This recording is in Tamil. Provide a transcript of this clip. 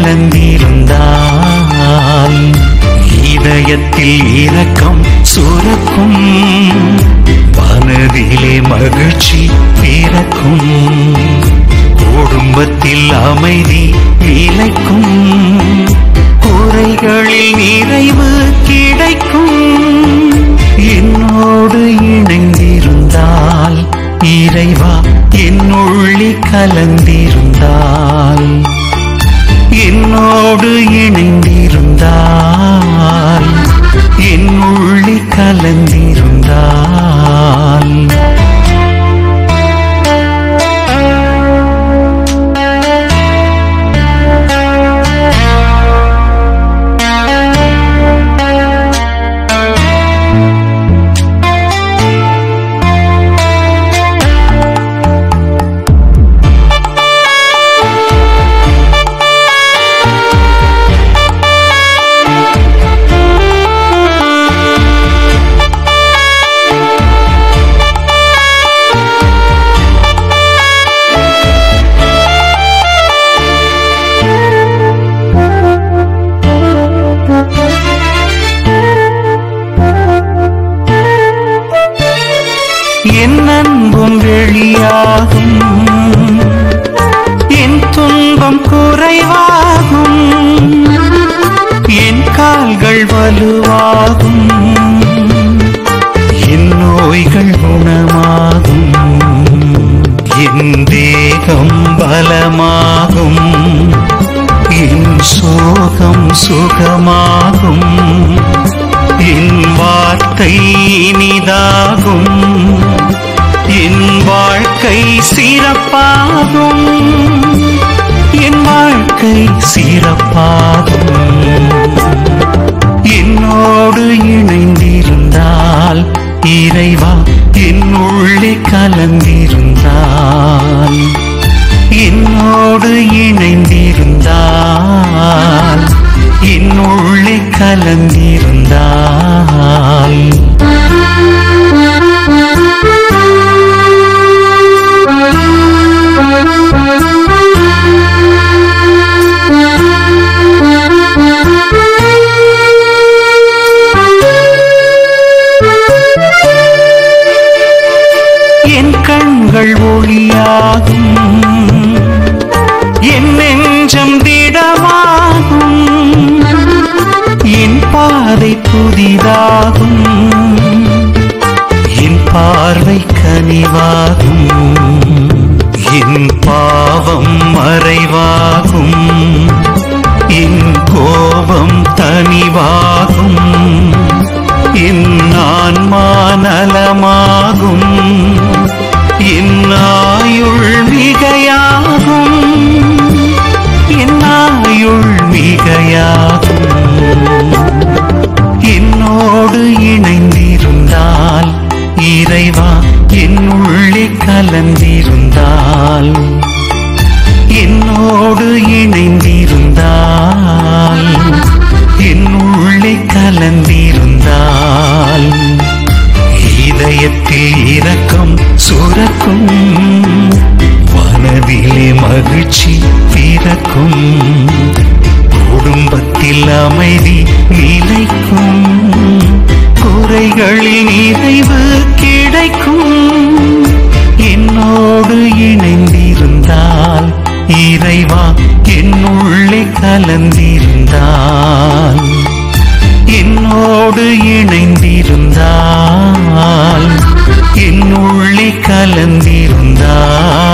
கலந்திருந்தால் இதயத்தில் இரக்கம் சுரக்கும் மனதிலே மகிழ்ச்சி பிறக்கும் குடும்பத்தில் அமைதி நிலைக்கும் குறைகளில் நிறைவு கிடைக்கும் என்னோடு இணைந்திருந்தால் இறைவா என்னுள்ளி கலந்திருந்தால் என்னோடு இணைந்திருந்தால் என்னுள்ளி கலந்திருந்தால் என் அன்பும் வெளியாகும் என் துன்பம் குறைவாகும் என் கால்கள் வலுவாகும் என் நோய்கள் குணமாகும் என் தேகம் பலமாகும் என் சோகம் சுகமாகும் என் வார்த்தை இனிதாகும் என் வாழ்க்கை சிறப்பாகும் என் வாழ்க்கை சிறப்பாகும் என்னோடு இணைந்திருந்தால் இறைவா என்னுள்ளே கலந்திருந்தால் என்னோடு இணைந்திருந்தால் என்னுள்ளே கலந்திருந்தால் என் கண்கள் ஒளியாகும் என் நெஞ்சம் திடமாகும் என் பாதை புதிதாகும் என் பார்வை கனிவாகும் என் பாவம் மறைவாகும் என் கோபம் தனிவாகும் என் ஆன்மா நலமாகும் என் ஆயுள் மிகையாகும் என் ஆயுள் மிகையாகும் என்னோடு இணைந்திருந்தால் இறைவா என்னுள்ளே கலந்திருந்தால் என்னோடு இணைந்திருந்தால் என்னுள்ளே கலந்திருந்தால் இதயத்தில் இரக்கம் சுரக்கும் மனதிலே மகிழ்ச்சி பிறக்கும் குடும்பத்தில் அமைதி நிலைக்கும் குறைகளில் நிறைவு கிடைக்கும் என்னோடு இணைந்திருந்தால் இறைவா என்னுள்ளே கலந்திருந்தால் என்னோடு இணைந்திருந்தால் என்னுள்ளே கலந்திருந்தால்